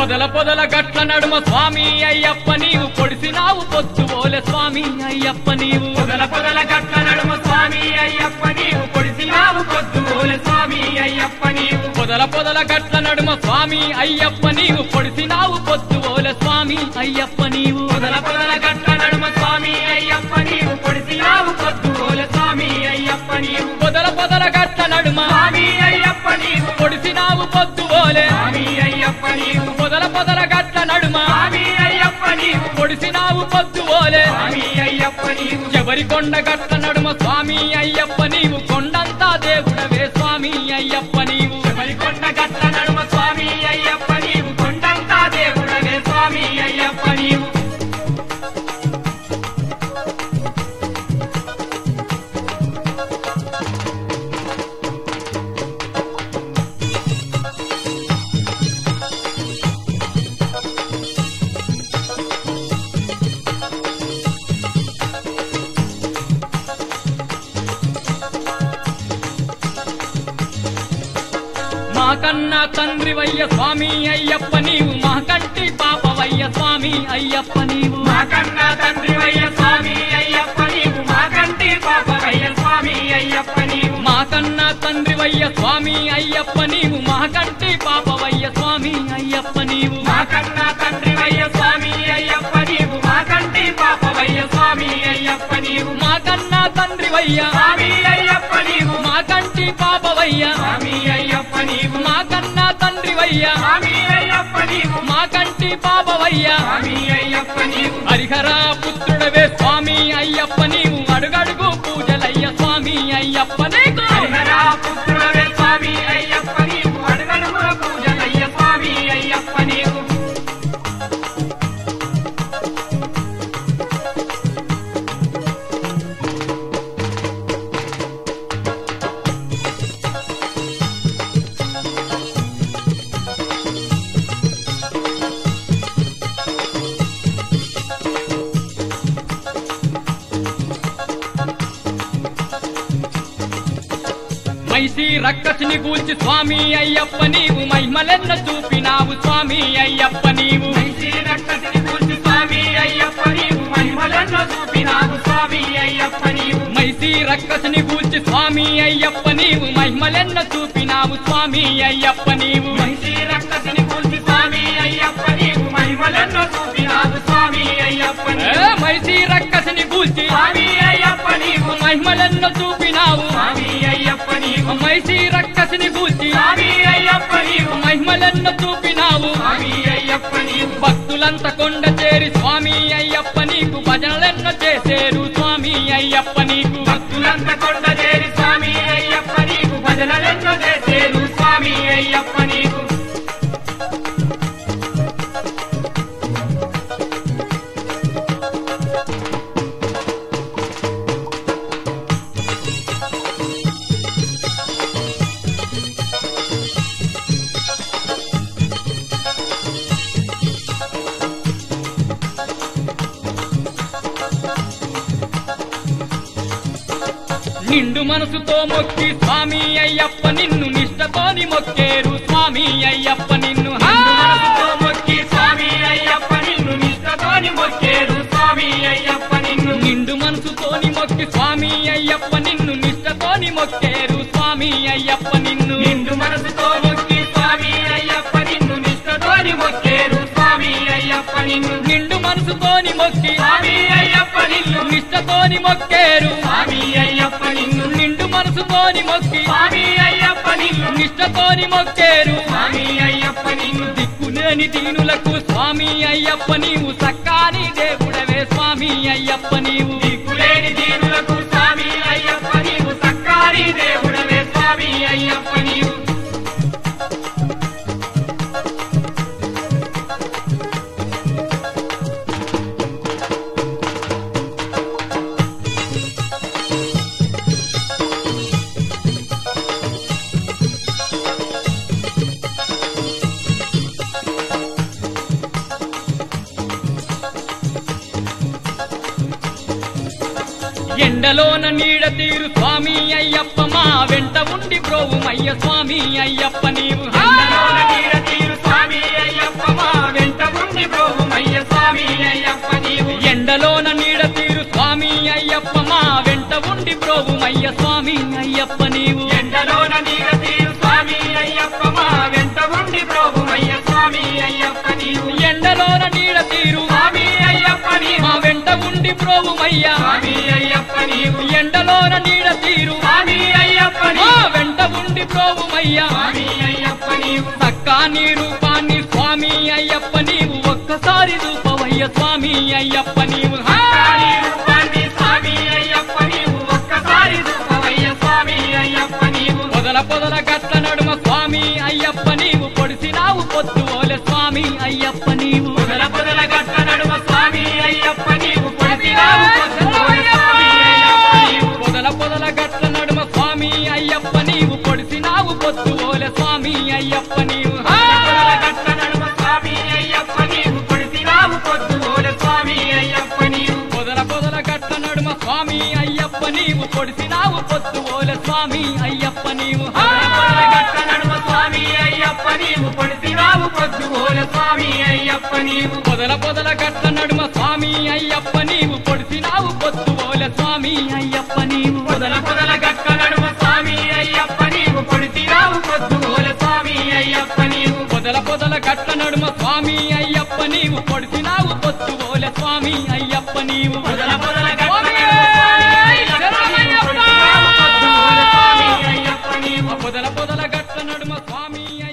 పొదల పొదల గట్ల నడుమ స్వామి అయ్యప్ప నీవు పొడిసినావు పొద్దు ఓలే స్వామి అయ్యప్ప నీవు పొదల పొదల గట్ల నడుమ స్వామి అయ్యప్ప నీవు పొడిసినావు పొద్దు ఓలె స్వామి అయ్యప్ప నీవు పొదల పొదల గట్ల నడుమ స్వామి అయ్యప్ప నీవు పొడిసినావు పొద్దు ఓలే స్వామి అయ్యప్ప నీవు పొదల పొదల గట్ల నడుమ స్వామి అయ్యప్ప నీవు పొడిసినావు పొద్దు ఓలె స్వామి అయ్యప్ప నీవు పొదల పొదల గట్ల నడుమ స్వామి అయ్యప్ప నీవు పొడిసినావు పొద్దు ఓలే స్వామి అయ్యప్ప నీవు పొదల పొదల గట్ల నడుమ స్వామి అయ్యప్ప నీవు పొడిసినావు పొద్దు ఓలే స్వామి అయ్యప్ప నీవు ఎవరి కొండ గట్ల నడుమ స్వామి అయ్యప్ప నీవు కొండంతా దేవుడవే స్వామి అయ్యప్ప నీవు కొండ గట్ల నడుమ స్వామి అయ్యప్ప నీవు కొండంతా దేవుడవే స్వామి అయ్యప్ప నీవు మా కన్నా తండ్రి వయ్య స్వామి అయ్యప్ప నీవు మా కంటి పాపవయ్య స్వామి అయ్యప్ప నీవు మా కన్నా తండ్రి వయ్య స్వామి అయ్యప్ప నీవు మా కంటి పాపవయ్య స్వామి అయ్యప్ప నీవు మా కన్నా తండ్రి వయ్య స్వామి అయ్యప్ప నీవు మా కంటి పాపవయ్య స్వామి అయ్యప్ప నీవు మా కన్నా తండ్రి వయ్య స్వామి అయ్యప్ప నీవు మా కంటి పాపవయ్య స్వామి అయ్యప్ప నీవు మా కన్నా తండ్రి వయ్య స్వామి అయ్యప్ప నీవు మా కంటి పాపవయ్య స్వామి అయ్యప్ప నీవు మా కన్నా తండ్రి వయ్య స్వామి అయ్యప్ప నీవు మా కంటి పాపవయ్య స్వామి అయ్యప్ప నీవు హరిహర పుత్రుడవే స్వామి అయ్యప్ప నీవు అడుగడుగు పూజలయ్య స్వామి అయ్యప్ప నీకు హరిహరా పుత్రుడవే స్వామి అయ్యప్ప నీవు అడుగడుగుల పూజలయ్య స్వామి అయ్యప్ప నీవు మైసి రక్కసిని గూల్చి స్వామి అయ్యప్ప నీవు మహిమలెన్న చూపినావు స్వామి అయ్యప్ప నీవు మంచి రక్తసిని పూర్తి స్వామి అయ్యప్ప నీవు మహిమలను చూపినావు స్వామి అయ్యప్ప నీవు మైసి రక్కసిని గూల్చి స్వామి అయ్యప్ప నీవు మహిమలెన్న చూపినావు స్వామి అయ్యప్ప నీవు మంచి రక్తసిని పూర్తి స్వామి అయ్యప్ప నీవు మహిమలను చూపినావు స్వామి అయ్యప్ప ఏ, నీవు మైసి రక్కసిని గూల్చి స్వామి అయ్యప్ప నీవు మహిమలెన్న చూపినావు స్వామి అయ్యప్ప నీవు మైసి రక్కసిని గూల్చి స్వామి అయ్యప్ప నీవు మహిమలెన్న చూపినావు స్వామి అయ్యప్ప నీవు భక్తులంత కొండ చేరి స్వామి అయ్యప్ప నీకు భజనలెన్న చేసేరు స్వామి అయ్యప్ప నీకు భక్తులంత కొండ చేరి స్వామి అయ్యప్ప నీకు భజనలెన్నో చేసేరు స్వామి అయ్యప్ప నీకు నిండు మనసుతో మొక్కి స్వామి అయ్యప్ప నిన్ను నిష్టతోని మొక్కేరు స్వామి అయ్యప్ప నిన్ను హా! మనసుతో మొక్కి స్వామి అయ్యప్ప నిన్ను నిష్టతోని మొక్కేరు స్వామి అయ్యప్ప నిన్ను నిండు మనసుతోని మొక్కి స్వామి అయ్యప్ప నిన్ను నిష్టతోని మొక్కేరు స్వామి అయ్యప్ప నిన్ను నిండు మనసుతో మొక్కి స్వామి అయ్యప్ప నిన్ను నిష్టతోని మొక్కేరు స్వామి అయ్యప్ప నిన్ను నిండు మనసుతోని మొక్కి స్వామి అయ్యప్ప నిన్ను నిష్టతోని మొక్కేరు స్వామి అయ్యప్ప నిన్ను నిండు మనసుతోని మొక్కి స్వామి అయ్యప్ప నిన్ను నిష్టతోని మొక్కేరు స్వామి అయ్యప్ప నిన్ను దిక్కులేని దీనులకు స్వామి అయ్యప్ప నీవు సక్కాని దేవుడవే స్వామి అయ్యప్ప నీవు దిక్కులేని దీనులకు స్వామి అయ్యప్ప నీవు సక్కారి దేవుడవే స్వామి అయ్యప్ప నీవు ఎండలోన నీడ తీరు స్వామి అయ్యప్ప మా వెంట ఉండి ప్రోవుమయ్య స్వామి అయ్యప్ప నీవు హా! ఎండలోన నీడ తీరు స్వామి అయ్యప్ప మా స్వామి అయ్యప్ప నీవు ఎండలోన నీడ తీరు స్వామి అయ్యప్ప మా వెంట ఉండి బ్రోవుమయ్య స్వామి అయ్యప్ప నీవు ఎండలోన నీడ తీరు స్వామి అయ్యప్ప మా వెంట ఉండి ప్రభుమయ్య స్వామి అయ్యప్ప నీవు ఎండలోన నీడ తీరు స్వామి అయ్యప్ప నీవు మా వెంట ఉండి బ్రోవుమయ్య స్వామి అయ్యప్ప నీవు ఎండలోన నీడ తీరు స్వామి అయ్యప్ప మా నీవు వెంట ఉండి బ్రోవుమయ్య స్వామి అయ్యప్ప నీవు చక్కా నీ రూపాన్ని స్వామి అయ్యప్ప నీవు ఒక్కసారి రూపవయ్య స్వామి అయ్యప్ప నీవు హా! కాళీ రూపాన్ని స్వామి అయ్యప్ప నీవు ఒక్కసారి రూపమయ్య స్వామి అయ్యప్ప నీవు పొదల పొదల గట్ల నడుమ స్వామి అయ్యప్ప నీవు పొడిసినావు పొద్దు ఓలె స్వామి అయ్యప్ప నీవు పొదల పొదల గట్ట నడుమ స్వామి అయ్యప్ప నీవు పొడిసినావు పొద్దుపోయి స్వామి అయ్యప్ప నీవు పొదల పొదల గట్ల నడుమ స్వామి అయ్యప్ప నీవు పొడిసినావు పొద్దు ఓలె స్వామి అయ్యప్ప నీవు హా! పొదల గట్ట నడుమ స్వామి అయ్యప్ప నీవు పొడిసినావు పొద్దుపోయి స్వామి అయ్యప్ప నీవు పొదల పొదల గట్ల నడుమ స్వామి అయ్యప్ప నీవు పొడిసినావు పొద్దు ఓలె స్వామి అయ్యప్ప నీవు హా! పొదల గట్ట నడుమ స్వామి అయ్యప్ప నీవు పొడిసినావు పొద్దుపోయి స్వామి అయ్యప్ప నీవు పొదల పొదల గట్ల నడుమ స్వామి అయ్యప్ప నీవు పొడిసినావు పొద్దు ఓలె స్వామి అయ్యప్ప నీవు పొదల పొదల గట్ట నడుమ స్వామి అయ్యప్ప నీవు పొడిసినావు పొద్దుపోయి స్వామి అయ్యప్ప నీవు పొదల పొదల గట్ల నడుమ స్వామి అయ్యప్ప నీవు పొడిసినావు పొద్దు ఓలె స్వామి అయ్యప్ప నీవు పొదల పొదల గట్ట స్వామి, నడుమ స్వామి అయ్యప్ప నీవు పొడిసినావు పొద్దుపోయి స్వామి అయ్యప్ప నీవు పొదల పొదల గట్ల నడుమ స్వామి